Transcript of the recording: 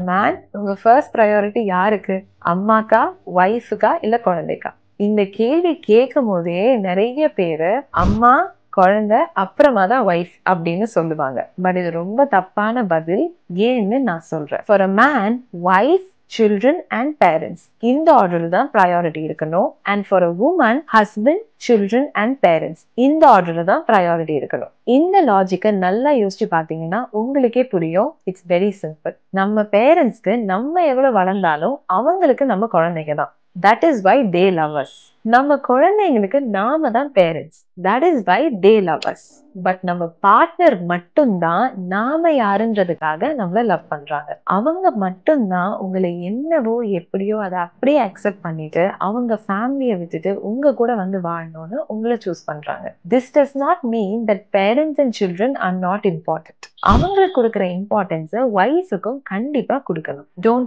man உங்க first priority யாருக்கு அம்மாக்கா ஒய்ஃபுக்கா இல்ல குழந்தைக்கா இந்த கேள்வி கேட்கும் போதே நிறைய பேரு அம்மா குழந்தை அப்புறமா தான் ஒய்ஃப் அப்படின்னு சொல்லுவாங்க பட் இது ரொம்ப தப்பான பதில் ஏன்னு நான் சொல்றேன் for a man wife children and parents இந்த ஆர்டரில் தான் ப்ரையாரிட்டி இருக்கணும் and for a woman husband children and parents இந்த ஆர்டரில் தான் ப்ரையாரிட்டி இருக்கணும் இந்த லாஜிக்கை நல்லா யோசிச்சு பார்த்தீங்கன்னா உங்களுக்கே புரியும் இட்ஸ் வெரி சிம்பிள் நம்ம பேரண்ட்ஸ்க்கு நம்ம எவ்வளோ வளர்ந்தாலும் அவங்களுக்கு நம்ம குழந்தைங்க தான் that is why they love us நம்ம குழந்தைங்களுக்கு நாம தான் parents that is why they love us but நம்ம பார்ட்னர் மட்டும்தான் நாம யாருன்றதுக்காக நம்மள லவ் பண்றாங்க அவங்க மட்டும்தான் உங்களை என்னவோ எப்படியோ அதை அப்படியே அக்செப்ட் பண்ணிட்டு அவங்க ஃபேமிலியை விட்டுட்டு உங்க கூட வந்து வாழணும்னு உங்களை சூஸ் பண்றாங்க this does not mean that parents and children are not important அவங்களுக்கு கொடுக்குற இம்பார்ட்டன்ஸை ஒய்ஃபுக்கும் கண்டிப்பா கொடுக்கணும் டோன்ட்